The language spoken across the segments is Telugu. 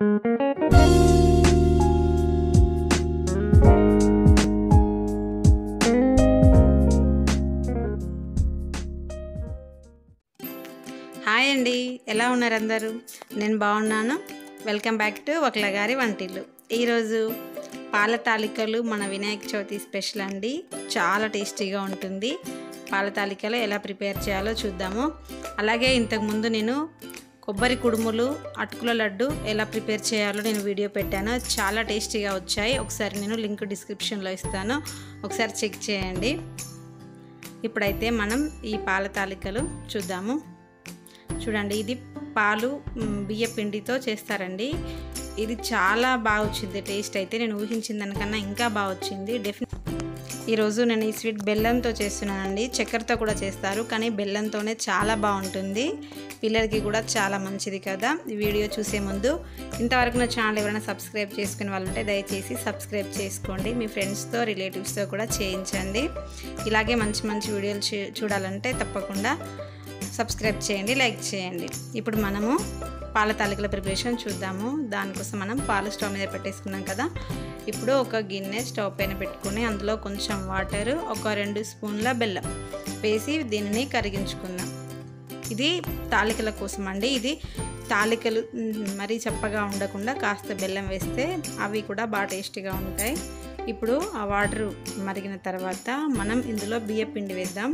హాయ్ అండి ఎలా ఉన్నారు అందరూ నేను బాగున్నాను వెల్కమ్ బ్యాక్ టు ఒకల గారి వంటిల్లు ఈరోజు పాల తాలికలు మన వినాయక చవితి స్పెషల్ అండి చాలా టేస్టీగా ఉంటుంది పాల తాలికలు ఎలా ప్రిపేర్ చేయాలో చూద్దాము అలాగే ఇంతకుముందు నేను కొబ్బరి కుడుములు అటుకుల లడ్డు ఎలా ప్రిపేర్ చేయాలో నేను వీడియో పెట్టాను చాలా టేస్టీగా వచ్చాయి ఒకసారి నేను లింక్ డిస్క్రిప్షన్లో ఇస్తాను ఒకసారి చెక్ చేయండి ఇప్పుడైతే మనం ఈ పాల తాలికలు చూద్దాము చూడండి ఇది పాలు మ్, బియ్య పిండితో చేస్తారండి ఇది చాలా బాగా వచ్చింది టేస్ట్ అయితే నేను ఊహించిన దానికన్నా ఇంకా బాగా వచ్చింది డెఫినెట్ ఈరోజు నేను ఈ స్వీట్ బెల్లంతో చేస్తున్నానండి చక్కెరతో కూడా చేస్తారు కానీ బెల్లంతోనే చాలా బాగుంటుంది పిల్లలకి కూడా చాలా మంచిది కదా ఈ వీడియో చూసే ముందు ఇంతవరకు నా ఛానల్ ఎవరైనా సబ్స్క్రైబ్ చేసుకునే వాళ్ళు ఉంటే దయచేసి సబ్స్క్రైబ్ చేసుకోండి మీ ఫ్రెండ్స్తో రిలేటివ్స్తో కూడా చేయించండి ఇలాగే మంచి మంచి వీడియోలు చూ- చూడాలంటే తప్పకుండా సబ్స్క్రైబ్ చేయండి లైక్ చేయండి ఇప్పుడు మనము పాల తాలికల ప్రిపరేషన్ చూద్దాము దానికోసం మనం పాలు స్టవ్ మీద పెట్టేసుకున్నాం కదా ఇప్పుడు ఒక గిన్నె స్టవ్ పైన పెట్టుకుని అందులో కొంచెం వాటర్ ఒక రెండు స్పూన్ల బెల్లం వేసి దీనిని కరిగించుకుందాం ఇది తాలికల కోసం అండి ఇది తాలికలు మ్, మరీ చప్పగా ఉండకుండా కాస్త బెల్లం వేస్తే అవి కూడా బాగా టేస్టీగా ఉంటాయి ఇప్పుడు ఆ వాటర్ మరిగిన తర్వాత మనం ఇందులో బియ్య పిండి వేద్దాం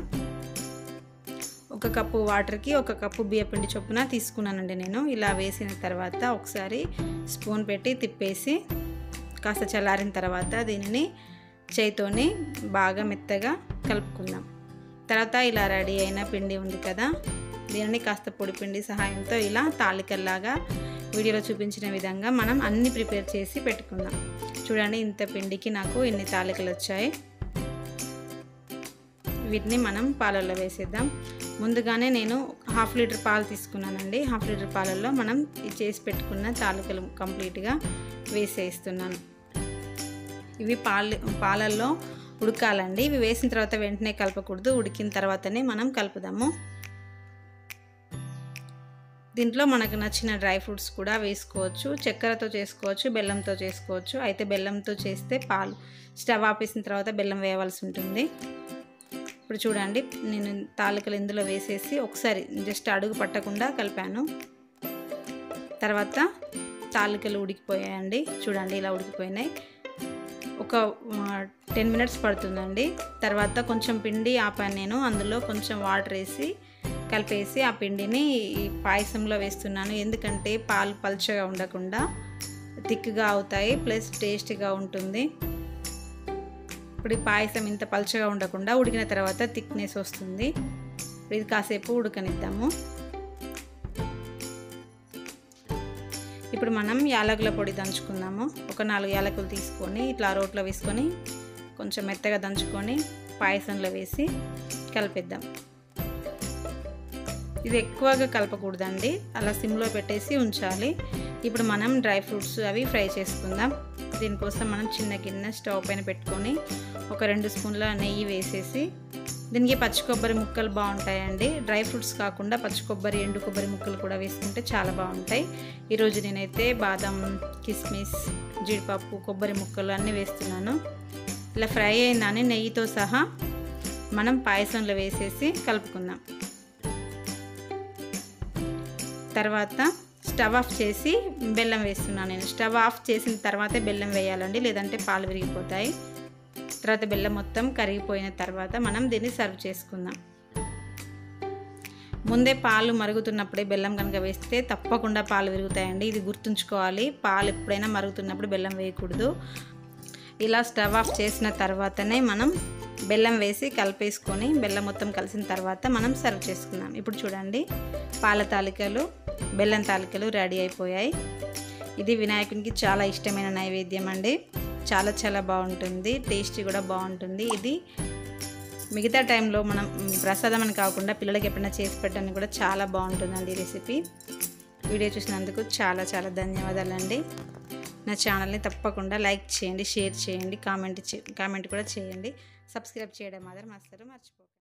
ఒక కప్పు వాటర్కి ఒక కప్పు బియ్యపిండి చొప్పున తీసుకున్నానండి నేను ఇలా వేసిన తర్వాత ఒకసారి స్పూన్ పెట్టి తిప్పేసి కాస్త చల్లారిన తర్వాత దీనిని చేయితోని బాగా మెత్తగా కలుపుకుందాం తర్వాత ఇలా రెడీ అయిన పిండి ఉంది కదా దీనిని కాస్త పొడి పిండి సహాయంతో ఇలా తాలికల్లాగా వీడియోలో చూపించిన విధంగా మనం అన్ని ప్రిపేర్ చేసి పెట్టుకుందాం చూడండి ఇంత పిండికి నాకు ఇన్ని తాలికలు వచ్చాయి వీటిని మనం పాలల్లో వేసేద్దాం ముందుగానే నేను హాఫ్ లీటర్ పాలు తీసుకున్నానండి హాఫ్ లీటర్ పాలల్లో మనం ఇది చేసి పెట్టుకున్న తాలికలు కంప్లీట్గా వేసేస్తున్నాను ఇవి పాలు పాలల్లో ఉడకాలండి ఇవి వేసిన తర్వాత వెంటనే కలపకూడదు ఉడికిన తర్వాతనే మనం కలుపుదాము దీంట్లో మనకు నచ్చిన డ్రై ఫ్రూట్స్ కూడా వేసుకోవచ్చు చక్కెరతో చేసుకోవచ్చు బెల్లంతో చేసుకోవచ్చు అయితే బెల్లంతో చేస్తే పాలు స్టవ్ ఆపేసిన తర్వాత బెల్లం వేయవలసి ఉంటుంది ఇప్పుడు చూడండి నేను తాలికలు ఇందులో వేసేసి ఒకసారి జస్ట్ అడుగు పట్టకుండా కలిపాను తర్వాత తాలికలు ఉడికిపోయాయండి చూడండి ఇలా ఉడికిపోయినాయి ఒక టెన్ మినిట్స్ పడుతుందండి తర్వాత కొంచెం పిండి ఆపాను నేను అందులో కొంచెం వాటర్ వేసి కలిపేసి ఆ పిండిని ఈ పాయసంలో వేస్తున్నాను ఎందుకంటే పాలు పల్చగా ఉండకుండా థిక్గా అవుతాయి ప్లస్ టేస్టీగా ఉంటుంది ఇప్పుడు ఈ పాయసం ఇంత పల్చగా ఉండకుండా ఉడికిన తర్వాత థిక్నెస్ వస్తుంది ఇప్పుడు ఇది కాసేపు ఉడకనిద్దాము ఇప్పుడు మనం యాలకుల పొడి దంచుకుందాము ఒక నాలుగు యాలకులు తీసుకొని ఇట్లా రోట్లో వేసుకొని కొంచెం మెత్తగా దంచుకొని పాయసంలో వేసి కలిపేద్దాం ఇది ఎక్కువగా కలపకూడదండి అలా సిమ్లో పెట్టేసి ఉంచాలి ఇప్పుడు మనం డ్రై ఫ్రూట్స్ అవి ఫ్రై చేసుకుందాం దీనికోసం మనం చిన్న గిన్నె స్టవ్ పైన పెట్టుకొని ఒక రెండు స్పూన్ల నెయ్యి వేసేసి దీనికి పచ్చి కొబ్బరి ముక్కలు బాగుంటాయండి డ్రై ఫ్రూట్స్ కాకుండా పచ్చి కొబ్బరి ఎండు కొబ్బరి ముక్కలు కూడా వేసుకుంటే చాలా బాగుంటాయి ఈరోజు నేనైతే బాదం కిస్మిస్ జీడిపప్పు కొబ్బరి ముక్కలు అన్నీ వేస్తున్నాను ఇలా ఫ్రై అయిందని నెయ్యితో సహా మనం పాయసంలో వేసేసి కలుపుకుందాం తర్వాత స్టవ్ ఆఫ్ చేసి బెల్లం వేస్తున్నాను నేను స్టవ్ ఆఫ్ చేసిన తర్వాతే బెల్లం వేయాలండి లేదంటే పాలు విరిగిపోతాయి తర్వాత బెల్లం మొత్తం కరిగిపోయిన తర్వాత మనం దీన్ని సర్వ్ చేసుకుందాం ముందే పాలు మరుగుతున్నప్పుడే బెల్లం కనుక వేస్తే తప్పకుండా పాలు విరుగుతాయండి ఇది గుర్తుంచుకోవాలి పాలు ఎప్పుడైనా మరుగుతున్నప్పుడు బెల్లం వేయకూడదు ఇలా స్టవ్ ఆఫ్ చేసిన తర్వాతనే మనం బెల్లం వేసి కలిపేసుకొని బెల్లం మొత్తం కలిసిన తర్వాత మనం సర్వ్ చేసుకుందాం ఇప్పుడు చూడండి పాల తాలికలు బెల్లం తాలికలు రెడీ అయిపోయాయి ఇది వినాయకునికి చాలా ఇష్టమైన నైవేద్యం అండి చాలా చాలా బాగుంటుంది టేస్టీ కూడా బాగుంటుంది ఇది మిగతా టైంలో మనం ప్రసాదం అని కాకుండా పిల్లలకి ఎప్పుడైనా చేసి పెట్టడానికి కూడా చాలా బాగుంటుందండి ఈ రెసిపీ వీడియో చూసినందుకు చాలా చాలా ధన్యవాదాలండి నా ఛానల్ని తప్పకుండా లైక్ చేయండి షేర్ చేయండి కామెంట్ చే కామెంట్ కూడా చేయండి సబ్స్క్రైబ్ చేయడం మాత్రం అస్సలు మర్చిపోకండి